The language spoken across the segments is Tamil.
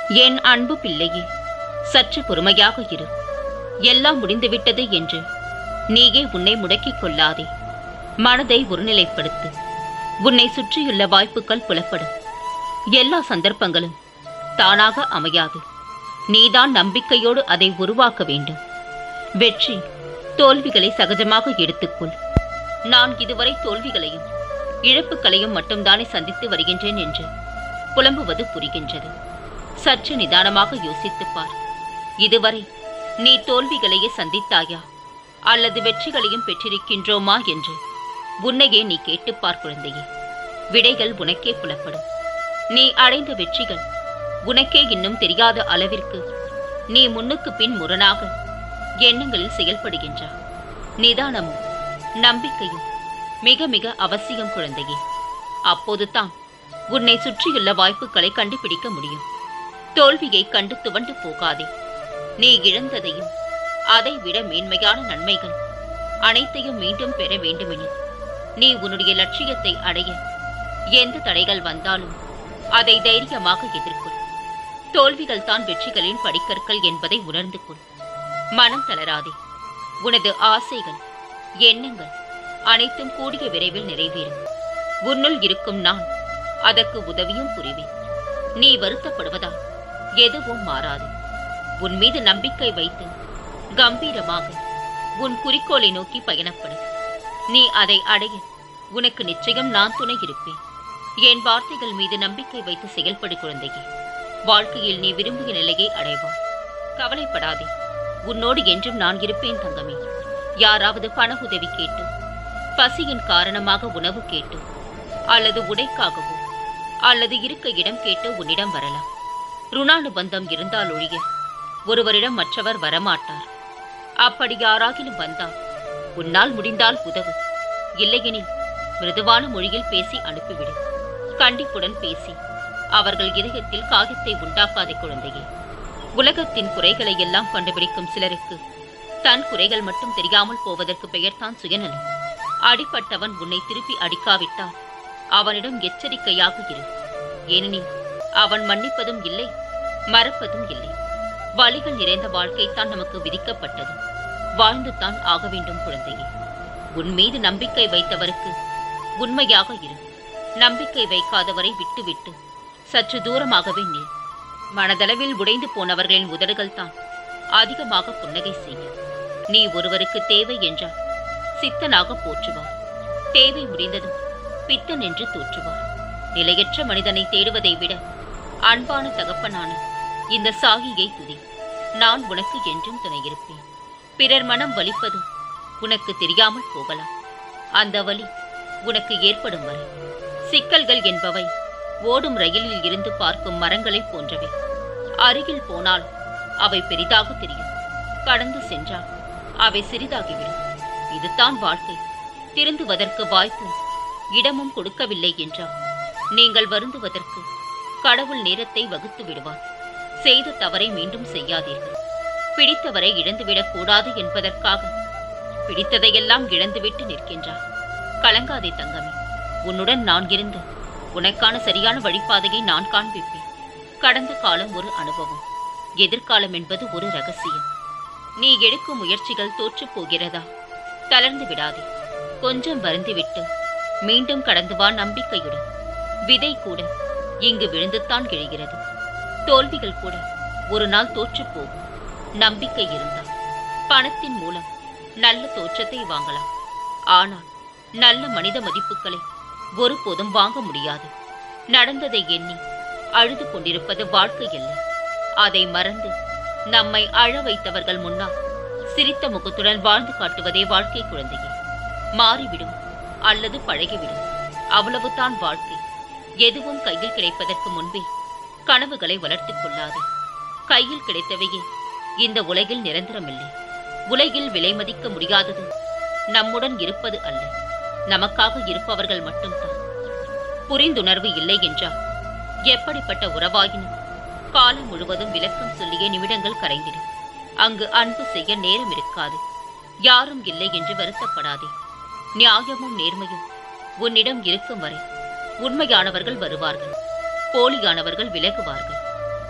என் அன்பு பிள்ளையே சற்று பொறுமையாக இரு எல்லாம் முடிந்துவிட்டது என்று நீயே உன்னை முடக்கிக் கொள்ளாதே மனதை ஒருநிலைப்படுத்து உன்னை சுற்றியுள்ள வாய்ப்புகள் புலப்படும் எல்லா சந்தர்ப்பங்களும் தானாக அமையாது நீதான் நம்பிக்கையோடு அதை உருவாக்க வேண்டும் வெற்றி தோல்விகளை சகஜமாக எடுத்துக்கொள் நான் இதுவரை தோல்விகளையும் இழப்புகளையும் மட்டும்தானே சந்தித்து வருகின்றேன் என்று புலம்புவது புரிகின்றது சற்று நிதானமாக யோசித்துப் பார் இதுவரை நீ தோல்விகளையே சந்தித்தாயா அல்லது வெற்றிகளையும் பெற்றிருக்கின்றோமா என்று உன்னையே நீ கேட்டுப் பார் குழந்தையே விடைகள் உனக்கே புலப்படும் நீ அடைந்த வெற்றிகள் உனக்கே இன்னும் தெரியாத அளவிற்கு நீ முன்னுக்கு பின் முரணாக எண்ணங்களில் செயல்படுகின்றாய் நிதானமும் நம்பிக்கையும் மிக மிக அவசியம் குழந்தையே அப்போதுதான் உன்னை சுற்றியுள்ள வாய்ப்புகளை கண்டுபிடிக்க முடியும் தோல்வியை கண்டு துவண்டு போகாதே நீ இழந்ததையும் அதை விட மேன்மையான நன்மைகள் அனைத்தையும் மீண்டும் பெற வேண்டுமெனில் நீ உன்னுடைய லட்சியத்தை அடைய எந்த தடைகள் வந்தாலும் அதை தைரியமாக எதிர்கொள் தோல்விகள் தான் வெற்றிகளின் படிக்கற்கள் என்பதை உணர்ந்து கொள் மனம் தளராதே உனது ஆசைகள் எண்ணங்கள் அனைத்தும் கூடிய விரைவில் நிறைவேறும் உன்னுள் இருக்கும் நான் அதற்கு உதவியும் புரிவேன் நீ வருத்தப்படுவதால் எதுவும் மாறாது உன் மீது நம்பிக்கை வைத்து கம்பீரமாக உன் குறிக்கோளை நோக்கி பயணப்படு நீ அதை அடைய உனக்கு நிச்சயம் நான் துணை இருப்பேன் என் வார்த்தைகள் மீது நம்பிக்கை வைத்து செயல்படு குழந்தையே வாழ்க்கையில் நீ விரும்பிய நிலையை அடைவாய் கவலைப்படாதே உன்னோடு என்றும் நான் இருப்பேன் தங்கமே யாராவது பண உதவி கேட்டு பசியின் காரணமாக உணவு கேட்டு அல்லது உடைக்காகவோ அல்லது இருக்க இடம் கேட்டு உன்னிடம் வரலாம் ருணானுபந்தம் இருந்தால் ஒழிய ஒருவரிடம் மற்றவர் வரமாட்டார் அப்படி யாராகிலும் வந்தால் உன்னால் முடிந்தால் உதவு இல்லையெனில் மிருதுவான மொழியில் பேசி அனுப்பிவிடு கண்டிப்புடன் பேசி அவர்கள் இதயத்தில் காயத்தை உண்டாக்காதே குழந்தையே உலகத்தின் குறைகளை எல்லாம் கண்டுபிடிக்கும் சிலருக்கு தன் குறைகள் மட்டும் தெரியாமல் போவதற்கு பெயர்தான் சுயநலம் அடிப்பட்டவன் உன்னை திருப்பி அடிக்காவிட்டால் அவனிடம் எச்சரிக்கையாக இரு ஏனெனில் அவன் மன்னிப்பதும் இல்லை மறப்பதும் இல்லை வழிகள் நிறைந்த வாழ்க்கை தான் நமக்கு விதிக்கப்பட்டது வாழ்ந்து தான் ஆக வேண்டும் குழந்தையே உன் மீது நம்பிக்கை வைத்தவருக்கு உண்மையாக இரு நம்பிக்கை வைக்காதவரை விட்டுவிட்டு சற்று தூரமாகவே நில் மனதளவில் உடைந்து போனவர்களின் உதடுகள் தான் அதிகமாக புன்னகை செய்யும் நீ ஒருவருக்கு தேவை என்றால் சித்தனாக போற்றுவார் தேவை முடிந்ததும் பித்தன் என்று தோற்றுவார் நிலையற்ற மனிதனை தேடுவதை விட அன்பான தகப்பனான இந்த சாகியை துதி நான் உனக்கு என்றும் துணையிருப்பேன் பிறர் மனம் வலிப்பது உனக்கு தெரியாமல் போகலாம் அந்த வலி உனக்கு ஏற்படும் வரை சிக்கல்கள் என்பவை ஓடும் ரயிலில் இருந்து பார்க்கும் மரங்களைப் போன்றவை அருகில் போனால் அவை பெரிதாக தெரியும் கடந்து சென்றால் அவை சிறிதாகிவிடும் இதுதான் வாழ்க்கை திருந்துவதற்கு வாய்ப்பும் இடமும் கொடுக்கவில்லை என்றால் நீங்கள் வருந்துவதற்கு கடவுள் நேரத்தை வகுத்து விடுவார் செய்த தவறை மீண்டும் செய்யாதீர்கள் பிடித்தவரை இழந்துவிடக் கூடாது என்பதற்காக பிடித்ததையெல்லாம் இழந்துவிட்டு நிற்கின்றார் கலங்காதே தங்கமே உன்னுடன் நான் இருந்து உனக்கான சரியான வழிபாதையை நான் காண்பிப்பேன் கடந்த காலம் ஒரு அனுபவம் எதிர்காலம் என்பது ஒரு ரகசியம் நீ எடுக்கும் முயற்சிகள் தோற்றுப் போகிறதா தளர்ந்து விடாதே கொஞ்சம் வருந்திவிட்டு மீண்டும் கடந்து வா நம்பிக்கையுடன் விதை கூட இங்கு விழுந்துத்தான் கிழிகிறது தோல்விகள் கூட ஒரு நாள் தோற்றுப் போகும் நம்பிக்கை இருந்தால் பணத்தின் மூலம் நல்ல தோற்றத்தை வாங்கலாம் ஆனால் நல்ல மனித மதிப்புகளை ஒருபோதும் வாங்க முடியாது நடந்ததை எண்ணி அழுது கொண்டிருப்பது வாழ்க்கை அல்ல அதை மறந்து நம்மை அழ வைத்தவர்கள் முன்னால் சிரித்த முகத்துடன் வாழ்ந்து காட்டுவதே வாழ்க்கை குழந்தையே மாறிவிடும் அல்லது பழகிவிடும் அவ்வளவுதான் வாழ்க்கை எதுவும் கையில் கிடைப்பதற்கு முன்பே கனவுகளை வளர்த்துக் கொள்ளாதே கையில் கிடைத்தவையே இந்த உலகில் நிரந்தரமில்லை உலகில் விலை மதிக்க முடியாதது நம்முடன் இருப்பது அல்ல நமக்காக இருப்பவர்கள் மட்டும்தான் புரிந்துணர்வு இல்லை என்றால் எப்படிப்பட்ட உறவாயினும் காலம் முழுவதும் விளக்கம் சொல்லிய நிமிடங்கள் கரைந்திடும் அங்கு அன்பு செய்ய நேரம் இருக்காது யாரும் இல்லை என்று வருத்தப்படாதே நியாயமும் நேர்மையும் உன்னிடம் இருக்கும் வரை உண்மையானவர்கள் வருவார்கள் போலியானவர்கள் விலகுவார்கள்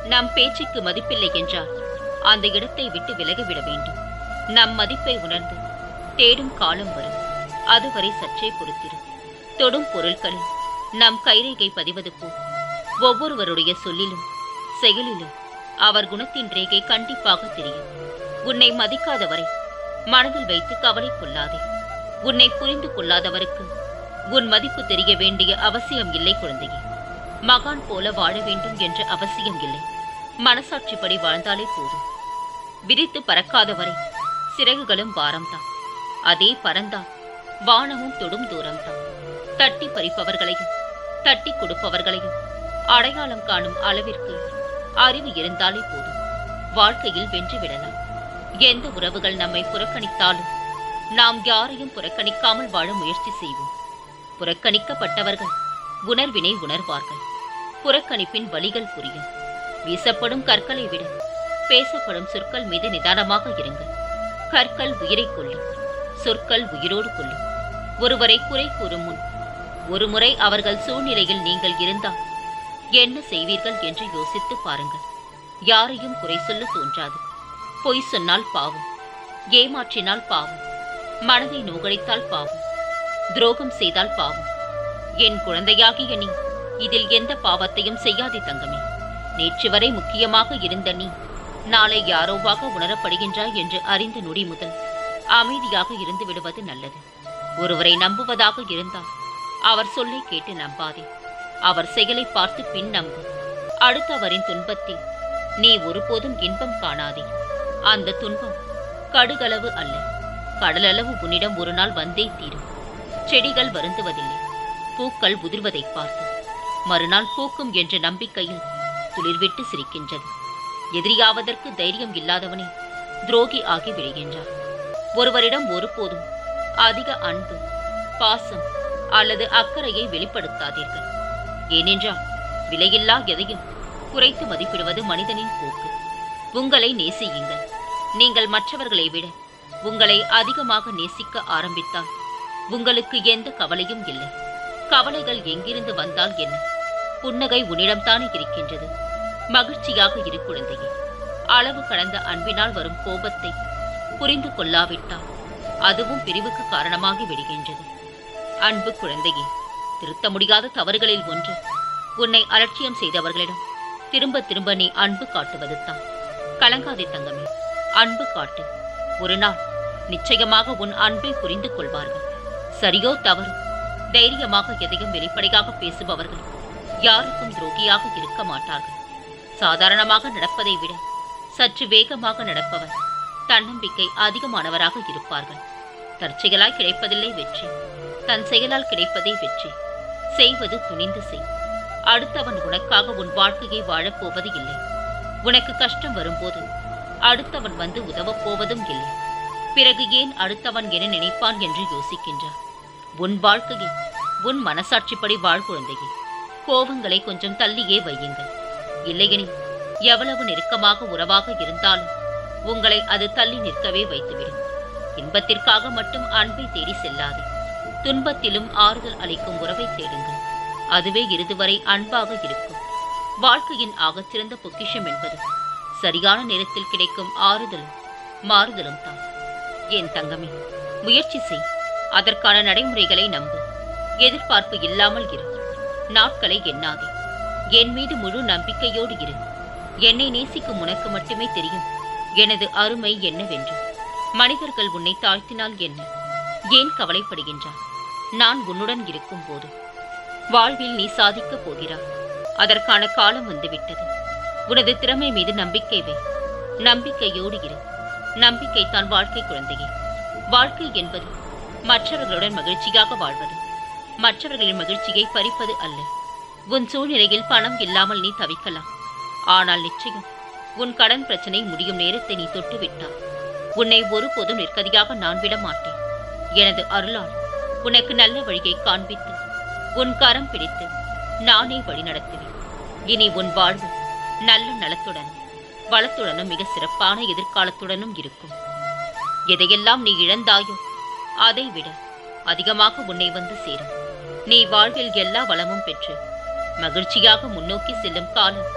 நம் பேச்சுக்கு மதிப்பில்லை என்றால் அந்த இடத்தை விட்டு விலகிவிட வேண்டும் நம் மதிப்பை உணர்ந்து தேடும் காலம் வரும் அதுவரை சற்றே பொறுத்திரு தொடும் பொருட்களில் நம் கைரேகை பதிவது போல் ஒவ்வொருவருடைய சொல்லிலும் செயலிலும் அவர் குணத்தின் ரேகை கண்டிப்பாக தெரியும் உன்னை மதிக்காதவரை மனதில் வைத்து கவலை கொள்ளாதே உன்னை புரிந்து கொள்ளாதவருக்கு உன் மதிப்பு தெரிய வேண்டிய அவசியம் இல்லை குழந்தையே மகான் போல வாழ வேண்டும் என்ற அவசியம் இல்லை மனசாட்சிப்படி வாழ்ந்தாலே போதும் விரித்து பறக்காதவரை சிறகுகளும் பாரம்தான் அதே பறந்தால் வானமும் தொடும் தூரம்தான் தட்டி பறிப்பவர்களையும் தட்டி கொடுப்பவர்களையும் அடையாளம் காணும் அளவிற்கு அறிவு இருந்தாலே போதும் வாழ்க்கையில் வென்று விடலாம் எந்த உறவுகள் நம்மை புறக்கணித்தாலும் நாம் யாரையும் புறக்கணிக்காமல் வாழ முயற்சி செய்வோம் புறக்கணிக்கப்பட்டவர்கள் உணர்வினை உணர்வார்கள் புறக்கணிப்பின் வழிகள் புரியும் வீசப்படும் கற்களை விட பேசப்படும் சொற்கள் மீது நிதானமாக இருங்கள் கற்கள் உயிரை கொள்ளும் சொற்கள் உயிரோடு கொள்ளும் ஒருவரை குறை கூறும் முன் ஒருமுறை அவர்கள் சூழ்நிலையில் நீங்கள் இருந்தால் என்ன செய்வீர்கள் என்று யோசித்து பாருங்கள் யாரையும் குறை சொல்ல தோன்றாது பொய் சொன்னால் பாவம் ஏமாற்றினால் பாவம் மனதை நோகடித்தால் பாவம் துரோகம் செய்தால் பாவம் என் குழந்தையாகிய நீ இதில் எந்த பாவத்தையும் செய்யாதே தங்கமே நேற்று வரை முக்கியமாக இருந்த நீ நாளை யாரோவாக உணரப்படுகின்றாய் என்று அறிந்த நொடி முதல் அமைதியாக இருந்து விடுவது நல்லது ஒருவரை நம்புவதாக இருந்தால் அவர் சொல்லை கேட்டு நம்பாதே அவர் செயலை பார்த்து பின் நம்பு அடுத்தவரின் துன்பத்தில் நீ ஒருபோதும் இன்பம் காணாதே அந்த துன்பம் கடுகளவு அல்ல கடலளவு உன்னிடம் ஒரு நாள் வந்தே தீரும் செடிகள் வருந்துவதில்லை பூக்கள் உதிர்வதை பார்த்து மறுநாள் பூக்கும் என்ற நம்பிக்கையில் துளிர்விட்டு சிரிக்கின்றது எதிரியாவதற்கு தைரியம் இல்லாதவனே துரோகி ஆகி விடுகின்றார் ஒருவரிடம் ஒருபோதும் அதிக அன்பு பாசம் அல்லது அக்கறையை வெளிப்படுத்தாதீர்கள் ஏனென்றால் விலையில்லா எதையும் குறைத்து மதிப்பிடுவது மனிதனின் போக்கு உங்களை நேசியுங்கள் நீங்கள் மற்றவர்களை விட உங்களை அதிகமாக நேசிக்க ஆரம்பித்தால் உங்களுக்கு எந்த கவலையும் இல்லை கவலைகள் எங்கிருந்து வந்தால் என்ன புன்னகை உன்னிடம்தானே இருக்கின்றது மகிழ்ச்சியாக இரு குழந்தையே அளவு கடந்த அன்பினால் வரும் கோபத்தை புரிந்து கொள்ளாவிட்டால் அதுவும் பிரிவுக்கு காரணமாகி விடுகின்றது அன்பு குழந்தையே திருத்த முடியாத தவறுகளில் ஒன்று உன்னை அலட்சியம் செய்தவர்களிடம் திரும்ப திரும்ப நீ அன்பு காட்டுவது தான் கலங்காதே தங்கமே அன்பு காட்டு ஒரு நாள் நிச்சயமாக உன் அன்பை புரிந்து கொள்வார்கள் சரியோ தவறு தைரியமாக எதையும் வெளிப்படையாக பேசுபவர்கள் யாருக்கும் துரோகியாக இருக்க மாட்டார்கள் சாதாரணமாக நடப்பதை விட சற்று வேகமாக நடப்பவர் தன்னம்பிக்கை அதிகமானவராக இருப்பார்கள் தற்செயலாய் கிடைப்பதில்லை வெற்றி தன் செயலால் கிடைப்பதே வெற்றி செய்வது துணிந்து செய் அடுத்தவன் உனக்காக உன் வாழ்க்கையை வாழப்போவது இல்லை உனக்கு கஷ்டம் வரும்போது அடுத்தவன் வந்து உதவப் போவதும் இல்லை பிறகு ஏன் அடுத்தவன் என நினைப்பான் என்று யோசிக்கின்றார் உன் வாழ்க்கையை உன் மனசாட்சிப்படி வாழ் குழந்தையே கோபங்களை கொஞ்சம் தள்ளியே வையுங்கள் இல்லையெனில் எவ்வளவு நெருக்கமாக உறவாக இருந்தாலும் உங்களை அது தள்ளி நிற்கவே வைத்துவிடும் இன்பத்திற்காக மட்டும் அன்பை தேடி செல்லாதே துன்பத்திலும் ஆறுதல் அளிக்கும் உறவை தேடுங்கள் அதுவே இறுதிவரை அன்பாக இருக்கும் வாழ்க்கையின் ஆகச்சிறந்த பொக்கிஷம் என்பது சரியான நேரத்தில் கிடைக்கும் ஆறுதலும் மாறுதலும் தான் என் தங்கமே முயற்சி செய் அதற்கான நடைமுறைகளை நம்பு எதிர்பார்ப்பு இல்லாமல் இரு நாட்களை எண்ணாதே என் மீது முழு நம்பிக்கையோடு இரு என்னை நேசிக்கும் உனக்கு மட்டுமே தெரியும் எனது அருமை என்னவென்று மனிதர்கள் உன்னை தாழ்த்தினால் என்ன ஏன் கவலைப்படுகின்றார் நான் உன்னுடன் இருக்கும் போது வாழ்வில் நீ சாதிக்கப் போகிறாய் அதற்கான காலம் வந்துவிட்டது உனது திறமை மீது நம்பிக்கை வை நம்பிக்கையோடு இரு நம்பிக்கை தான் வாழ்க்கை குழந்தையே வாழ்க்கை என்பது மற்றவர்களுடன் மகிழ்ச்சியாக வாழ்வது மற்றவர்களின் மகிழ்ச்சியை பறிப்பது அல்ல உன் சூழ்நிலையில் பணம் இல்லாமல் நீ தவிக்கலாம் ஆனால் நிச்சயம் உன் கடன் பிரச்சனை முடியும் நேரத்தை நீ தொட்டுவிட்டால் உன்னை ஒருபோதும் நிற்கதியாக நான் விட மாட்டேன் எனது அருளால் உனக்கு நல்ல வழியை காண்பித்து உன் கரம் பிடித்து நானே வழி நடத்துவேன் இனி உன் வாழ்வு நல்ல நலத்துடனும் வளத்துடனும் மிக சிறப்பான எதிர்காலத்துடனும் இருக்கும் எதையெல்லாம் நீ இழந்தாயோ அதை விட அதிகமாக உன்னை வந்து சேரும் நீ வாழ்வில் எல்லா வளமும் பெற்று மகிழ்ச்சியாக முன்னோக்கி செல்லும் காலம்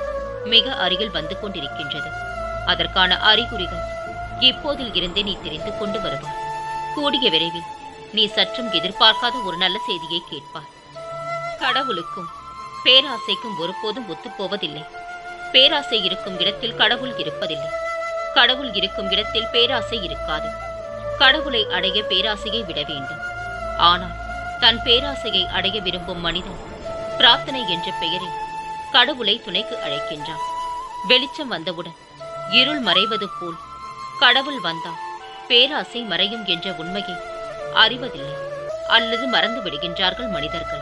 மிக அருகில் வந்து கொண்டிருக்கின்றது அதற்கான அறிகுறிகள் இப்போதில் இருந்தே நீ தெரிந்து கொண்டு வருவாய் கூடிய விரைவில் நீ சற்றும் எதிர்பார்க்காத ஒரு நல்ல செய்தியை கேட்பாய் கடவுளுக்கும் பேராசைக்கும் ஒருபோதும் ஒத்துப்போவதில்லை பேராசை இருக்கும் இடத்தில் கடவுள் இருப்பதில்லை கடவுள் இருக்கும் இடத்தில் பேராசை இருக்காது கடவுளை அடைய பேராசையை விட வேண்டும் ஆனால் தன் பேராசையை அடைய விரும்பும் மனிதன் பிரார்த்தனை என்ற பெயரில் கடவுளை துணைக்கு அழைக்கின்றான் வெளிச்சம் வந்தவுடன் இருள் மறைவது போல் கடவுள் வந்தால் பேராசை மறையும் என்ற உண்மையை அறிவதில்லை அல்லது மறந்து விடுகின்றார்கள் மனிதர்கள்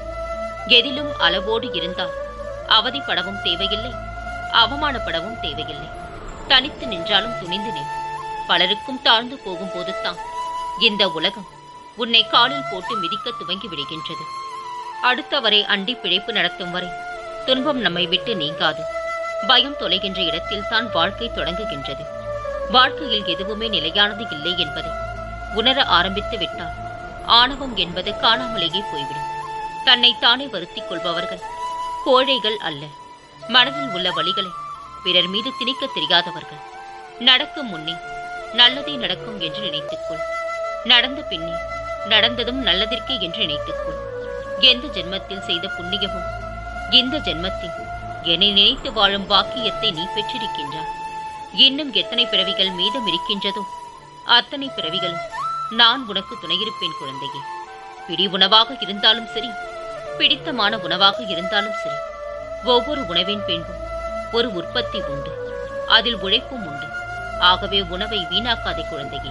எதிலும் அளவோடு இருந்தால் அவதிப்படவும் தேவையில்லை அவமானப்படவும் தேவையில்லை தனித்து நின்றாலும் துணிந்து நில் பலருக்கும் தாழ்ந்து போகும்போது தான் இந்த உலகம் உன்னை காலில் போட்டு மிதிக்க துவங்கி விடுகின்றது அடுத்தவரை அண்டி பிழைப்பு நடத்தும் வரை துன்பம் நம்மை விட்டு நீங்காது பயம் தொலைகின்ற இடத்தில் தான் வாழ்க்கை தொடங்குகின்றது வாழ்க்கையில் எதுவுமே நிலையானது இல்லை என்பதை உணர ஆரம்பித்து விட்டால் ஆணவம் என்பது காணாமலேயே போய்விடும் தன்னை தானே வருத்திக் கொள்பவர்கள் கோழைகள் அல்ல மனதில் உள்ள வழிகளை பிறர் மீது திணிக்க தெரியாதவர்கள் நடக்கும் முன்னே நல்லதே நடக்கும் என்று நினைத்துக்கொள் நடந்த பின்னே நடந்ததும் நல்லதிற்கே என்று நினைத்துக்கொள் எந்த ஜென்மத்தில் செய்த புண்ணியமும் இந்த ஜென்மத்தில் என்னை நினைத்து வாழும் வாக்கியத்தை நீ பெற்றிருக்கின்றாய் இன்னும் எத்தனை பிறவிகள் மீதம் இருக்கின்றதோ அத்தனை பிறவிகளும் நான் உனக்கு துணையிருப்பேன் குழந்தையே பிடி உணவாக இருந்தாலும் சரி பிடித்தமான உணவாக இருந்தாலும் சரி ஒவ்வொரு உணவின் பின்பும் ஒரு உற்பத்தி உண்டு அதில் உழைப்பும் உண்டு ஆகவே உணவை வீணாக்காதே குழந்தையே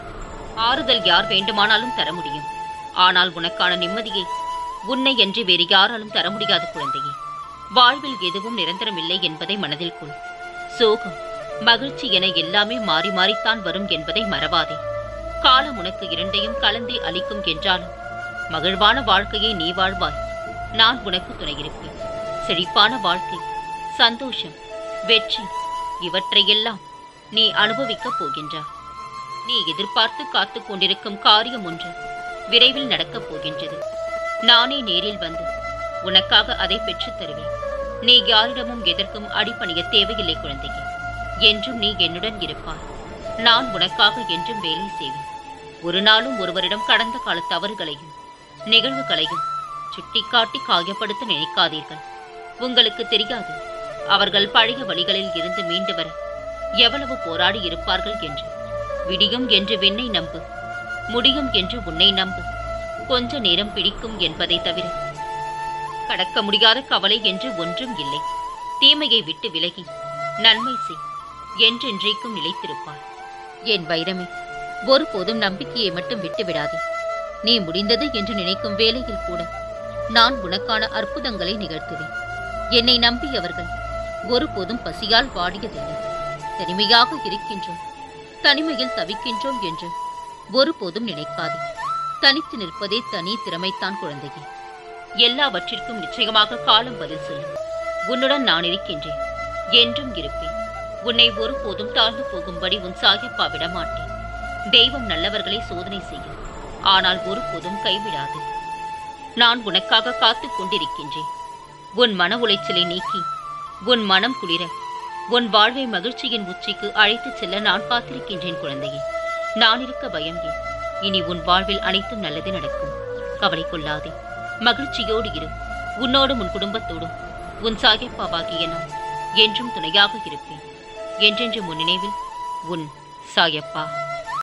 ஆறுதல் யார் வேண்டுமானாலும் தர முடியும் ஆனால் உனக்கான நிம்மதியை உன்னை என்று வேறு யாராலும் தர முடியாது குழந்தையே வாழ்வில் எதுவும் நிரந்தரமில்லை என்பதை மனதில் கொள் சோகம் மகிழ்ச்சி என எல்லாமே மாறி மாறித்தான் வரும் என்பதை மறவாதே காலம் உனக்கு இரண்டையும் கலந்தே அளிக்கும் என்றாலும் மகிழ்வான வாழ்க்கையை நீ வாழ்வாய் நான் உனக்கு துணையிருப்பேன் செழிப்பான வாழ்க்கை சந்தோஷம் வெற்றி இவற்றையெல்லாம் நீ அனுபவிக்கப் போகின்றாய் நீ எதிர்பார்த்து காத்துக் கொண்டிருக்கும் காரியம் ஒன்று விரைவில் நடக்கப் போகின்றது நானே நேரில் வந்து உனக்காக அதை பெற்றுத் தருவேன் நீ யாரிடமும் எதற்கும் அடிபணிய தேவையில்லை குழந்தையே என்றும் நீ என்னுடன் இருப்பாய் நான் உனக்காக என்றும் வேலை செய்வேன் ஒரு நாளும் ஒருவரிடம் கடந்த கால தவறுகளையும் நிகழ்வுகளையும் சுட்டிக்காட்டி காயப்படுத்த நினைக்காதீர்கள் உங்களுக்கு தெரியாது அவர்கள் பழைய வழிகளில் இருந்து மீண்டு வர எவ்வளவு போராடி இருப்பார்கள் என்று விடியும் என்று விண்ணை நம்பு முடியும் என்று உன்னை நம்பு கொஞ்ச நேரம் பிடிக்கும் என்பதை தவிர கடக்க முடியாத கவலை என்று ஒன்றும் இல்லை தீமையை விட்டு விலகி நன்மை செய் என்றென்றைக்கும் நிலைத்திருப்பார் என் வைரமே ஒருபோதும் நம்பிக்கையை மட்டும் விட்டு விடாதே நீ முடிந்தது என்று நினைக்கும் வேளையில் கூட நான் உனக்கான அற்புதங்களை நிகழ்த்துவேன் என்னை நம்பியவர்கள் ஒருபோதும் பசியால் வாடியதில்லை தனிமையாக இருக்கின்றோம் தனிமையில் தவிக்கின்றோம் என்று ஒருபோதும் நினைக்காதே தனித்து நிற்பதே தனி திறமைத்தான் குழந்தையே எல்லாவற்றிற்கும் நிச்சயமாக காலம் பதில் சொல்லும் உன்னுடன் நான் இருக்கின்றேன் என்றும் இருப்பேன் உன்னை ஒருபோதும் தாழ்ந்து போகும்படி உன் சாயப்பா விடமாட்டேன் தெய்வம் நல்லவர்களை சோதனை செய்யும் ஆனால் ஒருபோதும் கைவிடாது நான் உனக்காக காத்துக் கொண்டிருக்கின்றேன் உன் மன உளைச்சலை நீக்கி உன் மனம் குளிர உன் வாழ்வை மகிழ்ச்சியின் உச்சிக்கு அழைத்துச் செல்ல நான் காத்திருக்கின்றேன் குழந்தையே நான் இருக்க பயம் ஏன் இனி உன் வாழ்வில் அனைத்தும் நல்லது நடக்கும் கவலை கொள்ளாதே மகிழ்ச்சியோடு இரு உன்னோடும் உன் குடும்பத்தோடும் உன் சாயப்பாவாகிய நான் என்றும் துணையாக இருப்பேன் என்றென்று உன் நினைவில் உன் சாயப்பா